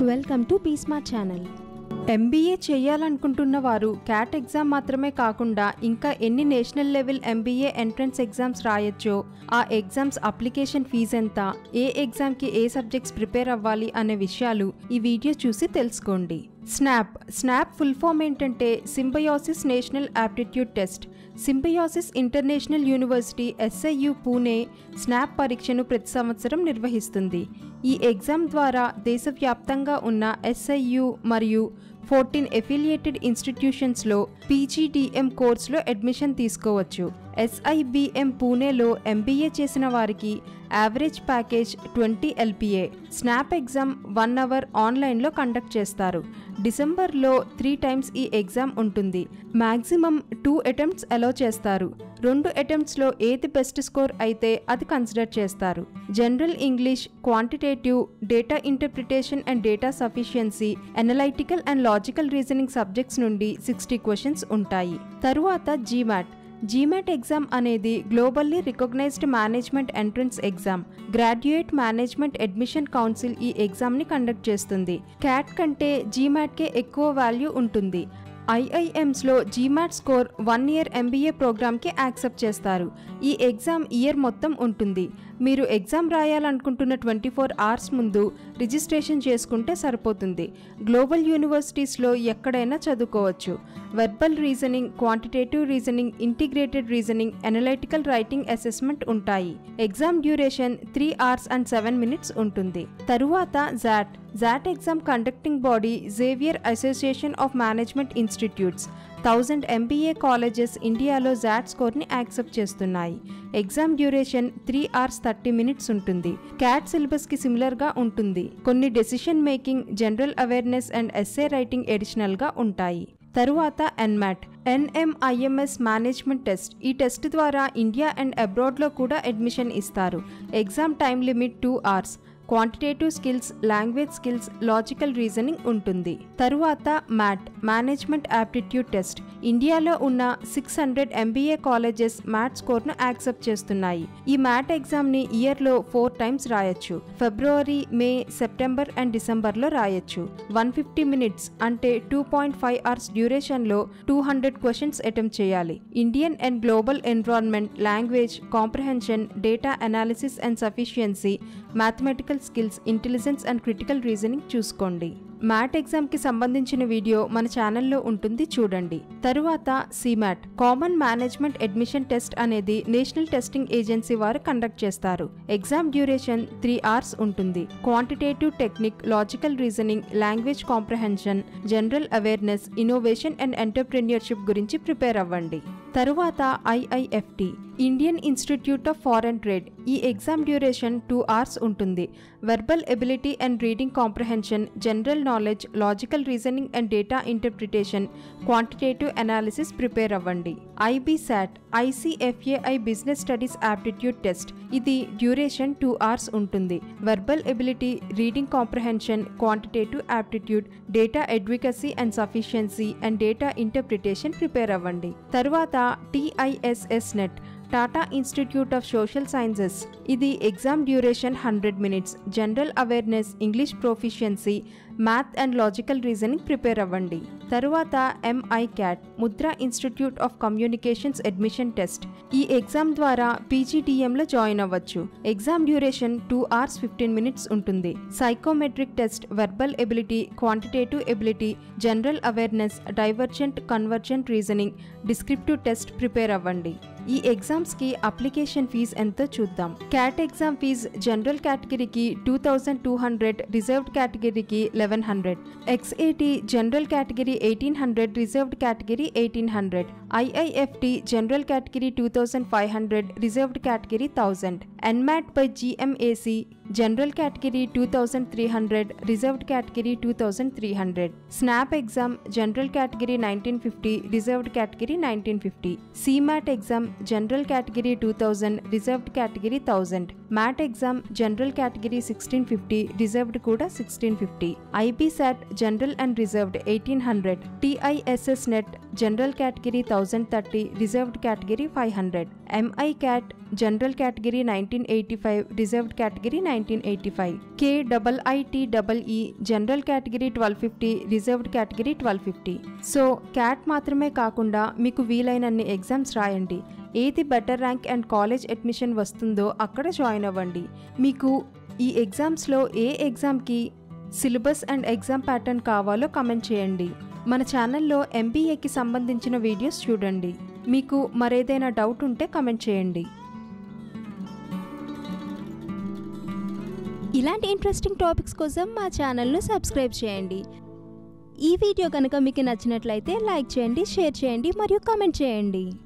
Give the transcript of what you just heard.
welcome to పీస్మార్ట్ channel MBA చేయాలనుకుంటున్న వారు క్యాట్ ఎగ్జామ్ మాత్రమే కాకుండా ఇంకా ఎన్ని national level MBA entrance exams రాయొచ్చో ఆ ఎగ్జామ్స్ అప్లికేషన్ ఫీజు ఎంత ఏ ఎగ్జామ్కి ఏ సబ్జెక్ట్స్ ప్రిపేర్ అవ్వాలి అనే విషయాలు ఈ వీడియో చూసి తెలుసుకోండి స్నాప్ స్నాప్ ఫుల్ ఫామ్ ఏంటంటే Symbiosis national aptitude test Symbiosis international university SIU Pune SNAP పరీక్షను ప్రతి సంవత్సరం నిర్వహిస్తుంది ఈ ఎగ్జామ్ ద్వారా దేశవ్యాప్తంగా ఉన్న ఎస్ఐయు మరియు ఫోర్టీన్ ఎఫిలియేటెడ్ ఇన్స్టిట్యూషన్స్లో పీజీడిఎం కోర్సులో అడ్మిషన్ తీసుకోవచ్చు ఎస్ఐబిఎం పూణేలో ఎంబీఏ చేసిన వారికి average package twenty LPA SNAP exam one hour ఆన్లైన్లో కండక్ట్ చేస్తారు డిసెంబర్లో త్రీ టైమ్స్ ఈ ఎగ్జామ్ ఉంటుంది మ్యాక్సిమం టూ అటెంప్ట్స్ అలో చేస్తారు రెండు అటెంప్ట్స్లో ఏది బెస్ట్ స్కోర్ అయితే అది కన్సిడర్ చేస్తారు general English quantitative data interpretation and data sufficiency analytical and logical reasoning subjects నుండి సిక్స్టీ క్వశ్చన్స్ ఉంటాయి తరువాత జీమాట్ జీమాట్ ఎగ్జామ్ అనేది globally recognised management entrance exam graduate management admission council ఈ ఎగ్జామ్ని కండక్ట్ చేస్తుంది క్యాట్ కంటే జీమాట్కే ఎక్కువ వాల్యూ ఉంటుంది ఐఐఎమ్స్లో GMAT score one year MBA ప్రోగ్రామ్కి యాక్సెప్ట్ చేస్తారు ఈ ఎగ్జామ్ ఇయర్ మొత్తం ఉంటుంది మీరు ఎగ్జామ్ రాయాలనుకుంటున్న ట్వంటీ ఫోర్ అవర్స్ ముందు రిజిస్ట్రేషన్ చేసుకుంటే సరిపోతుంది గ్లోబల్ యూనివర్సిటీస్లో ఎక్కడైనా చదువుకోవచ్చు verbal reasoning quantitative reasoning integrated reasoning analytical writing assessment ఉంటాయి exam duration three hours and seven minutes ఉంటుంది తరువాత XAT XAT exam conducting body Xavier association of management institutes thousand MBA colleges ఇండియాలో XAT స్కోర్ని accept చేస్తున్నాయి exam duration three hours thirty minutes ఉంటుంది CAT సిలబస్కి సిమిలర్గా ఉంటుంది కొన్ని decision making general awareness and essay writing ఎడిషనల్గా ఉంటాయి తరువాత ఎన్మాట్ ఎన్ఎంఐఎంఎస్ మేనేజ్మెంట్ టెస్ట్ ఈ టెస్ట్ ద్వారా ఇండియా అండ్ అబ్రాడ్లో కూడా అడ్మిషన్ ఇస్తారు exam time limit two hours quantitative skills language skills logical reasoning ఉంటుంది తరువాత మ్యాట్ మేనేజ్మెంట్ యాప్టిట్యూడ్ టెస్ట్ ఇండియాలో ఉన్న six hundred MBA colleges MAT స్కోర్ను యాక్సెప్ట్ చేస్తున్నాయి ఈ మ్యాట్ ఎగ్జామ్ని ఇయర్లో ఫోర్ టైమ్స్ రాయొచ్చు ఫిబ్రవరి మే సెప్టెంబర్ అండ్ డిసెంబర్లో రాయొచ్చు వన్ ఫిఫ్టీ మినిట్స్ అంటే టూ పాయింట్ ఫైవ్ అవర్స్ డ్యూరేషన్లో టూ హండ్రెడ్ క్వశ్చన్స్ అటెంప్ట్ చేయాలి Indian and global environment language comprehension data analysis and sufficiency mathematical skills intelligence and critical reasoning చూసుకోండి MAT ఎగ్జామ్కి సంబంధించిన video మన ఛానల్లో ఉంటుంది చూడండి తరువాత CMAT common management admission test అనేది నేషనల్ టెస్టింగ్ ఏజెన్సీ వారు కండక్ట్ చేస్తారు ఎగ్జామ్ డ్యూరేషన్ త్రీ అవర్స్ ఉంటుంది quantitative technique logical reasoning language comprehension general awareness innovation and entrepreneurship గురించి ప్రిపేర్ అవ్వండి తరువాత IIFT Indian institute of foreign trade ఈ exam duration two hours ఉంటుంది verbal ability and reading comprehension general knowledge logical reasoning and data interpretation quantitative analysis prepare అవ్వండి IBSAT ICFAI business studies aptitude test ఇది duration two hours ఉంటుంది verbal ability reading comprehension quantitative aptitude data adequacy and sufficiency and data interpretation prepare అవ్వండి తరువాత TISS NET Tata institute of social sciences ఇది exam duration hundred minutes general awareness English proficiency math and logical reasoning prepare అవ్వండి తరువాత MICAT Mudra institute of communications admission test ఈ exam ద్వారా పీజీడిఎంలో join అవ్వచ్చు exam duration two hours fifteen minutes ఉంటుంది psychometric test verbal ability quantitative ability general awareness divergent convergent reasoning descriptive test prepare అవ్వండి ఈ ఎగ్జామ్స్కి అప్లికేషన్ ఫీజ్ ఎంతో చూద్దాం క్యాట్ ఎగ్జామ్ ఫీజ్ జనరల్ కేటగిరీకి two thousand two hundred reserved కేటగిరీకి eleven hundred ఎక్స్ఏటి general category eighteen hundred reserved category eighteen hundred IIFT general category two thousand five hundred reserved category thousand NMAT by GMAC general category two thousand three hundred reserved category two thousand three hundred SNAP exam general category nineteen fifty reserved category nineteen fifty CMAT exam general category two thousand reserved category thousand MAT exam general category sixteen fifty reserved కూడా sixteen fifty IBSAT general and reserved eighteen hundred TISS net general category thousand thirty reserved category five hundred MICAT general category nineteen eighty five reserved category nineteen eighty five K double IT double E general category twelve fifty reserved category twelve fifty so CAT మాత్రమే కాకుండా మీకు వీలైనన్ని exams రాయండి ఏది better rank and college admission వస్తుందో అక్కడ join అవ్వండి మీకు ఈ ఎగ్జామ్స్లో ఏ ఎగ్జామ్కి సిలబస్ అండ్ ఎగ్జామ్ ప్యాటర్న్ కావాలో కమెంట్ చేయండి మన ఛానల్లో ఎంబీఏకి సంబంధించిన వీడియోస్ చూడండి మీకు మరేదైనా డౌట్ ఉంటే కమెంట్ చేయండి ఇలాంటి ఇంట్రెస్టింగ్ టాపిక్స్ కోసం మా ఛానల్ను సబ్స్క్రైబ్ చేయండి ఈ వీడియో కనుక మీకు నచ్చినట్లయితే లైక్ చేయండి షేర్ చేయండి మరియు కామెంట్ చేయండి